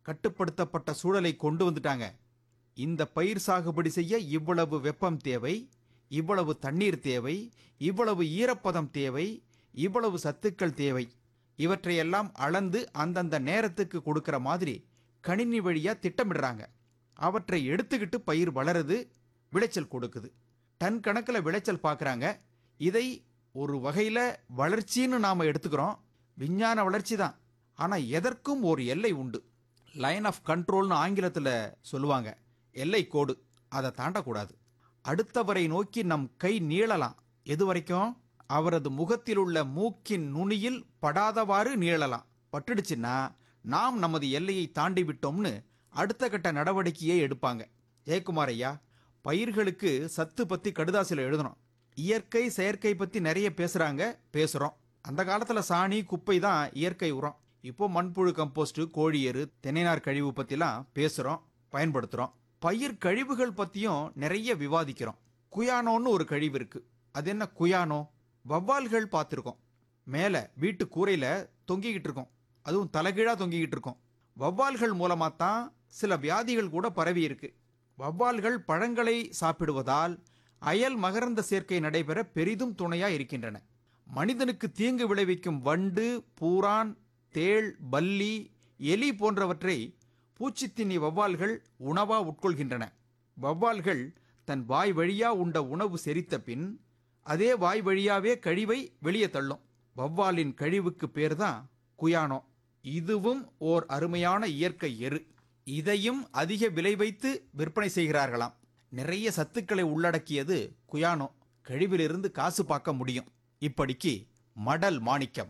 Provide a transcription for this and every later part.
கட்டுப்படுத்தப்பட்ட சூழலை கொண்டு வந்துட்டாங்க இந்த பயிர் சாகுபடி செய்ய இவ்வளவு வெப்பம் தேவை இவ்வளவு தண்ணீர் தேவை இவ்வளவு ஈரப்பதம் தேவை இவ்வளவு சத்துக்கள் தேவை இவற்றையெல்லாம் அளந்து அந்தந்த நேரத்துக்கு கொடுக்கிற மாதிரி கணினி வழியா திட்டமிடுறாங்க அவற்றை எடுத்துக்கிட்டு பயிர் வளருது விளைச்சல் கொடுக்குது டன் கணக்கில் விளைச்சல் பார்க்குறாங்க இதை ஒரு வகையில் வளர்ச்சின்னு நாம் எடுத்துக்கிறோம் விஞ்ஞான வளர்ச்சி தான் ஆனால் எதற்கும் ஒரு எல்லை உண்டு லைன் ஆஃப் கண்ட்ரோல்னு ஆங்கிலத்தில் சொல்லுவாங்க எல்லை கோடு அதை தாண்டக்கூடாது அடுத்தவரை நோக்கி நம் கை நீளலாம் எது வரைக்கும் அவரது முகத்தில் உள்ள மூக்கின் நுனியில் படாதவாறு நீளலாம் பட்டுடுச்சுன்னா நாம் நமது எல்லையை தாண்டி விட்டோம்னு அடுத்த கட்ட நடவடிக்கையை எடுப்பாங்க ஜெயக்குமார் ஐயா பயிர்களுக்கு சத்து பத்தி கடுதாசில எழுதணும் இயற்கை செயற்கை பத்தி நிறைய பேசுறாங்க பேசுறோம் அந்த காலத்துல சாணி குப்பை தான் இயற்கை உரம் இப்போ மண்புழு கம்போஸ்ட் கோழி எரு தென்னைநார் கழிவு பத்திலாம் பேசுறோம் பயன்படுத்துறோம் பயிர் கழிவுகள் பத்தியும் நிறைய விவாதிக்கிறோம் குயானோன்னு ஒரு கழிவு இருக்கு அது என்ன குயானோ வவ்வால்கள் பார்த்துருக்கோம் மேலே வீட்டு கூரையில தொங்கிக்கிட்டு இருக்கோம் அதுவும் தலைகீழா தொங்கிக்கிட்டு இருக்கோம் வவ்வால்கள் மூலமா தான் சில வியாதிகள் கூட பரவி இருக்கு வவ்வால்கள் பழங்களை சாப்பிடுவதால் அயல் மகரந்த சேர்க்கை நடைபெற பெரிதும் துணையா இருக்கின்றன மனிதனுக்கு தீங்கு விளைவிக்கும் வண்டு பூரான் தேள் பல்லி எலி போன்றவற்றை பூச்சித்தின்னி வவ்வால்கள் உணவா உட்கொள்கின்றன வவ்வால்கள் தன் வாய் வழியா உண்ட உணவு செரித்த பின் அதே வாய் வழியாவே கழிவை வெளியே தள்ளும் வவ்வாலின் கழிவுக்கு பேர் தான் குயானோ இதுவும் ஓர் அருமையான இயற்கை எரு இதையும் அதிக விலை வைத்து விற்பனை செய்கிறார்களாம் நிறைய சத்துக்களை உள்ளடக்கியது குயானோ கழிவிலிருந்து காசு பார்க்க முடியும் இப்படிக்கு மடல் மாணிக்கம்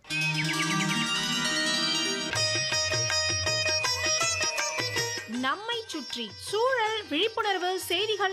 நம்மை சுற்றி சூழல் விழிப்புணர்வு செய்திகள்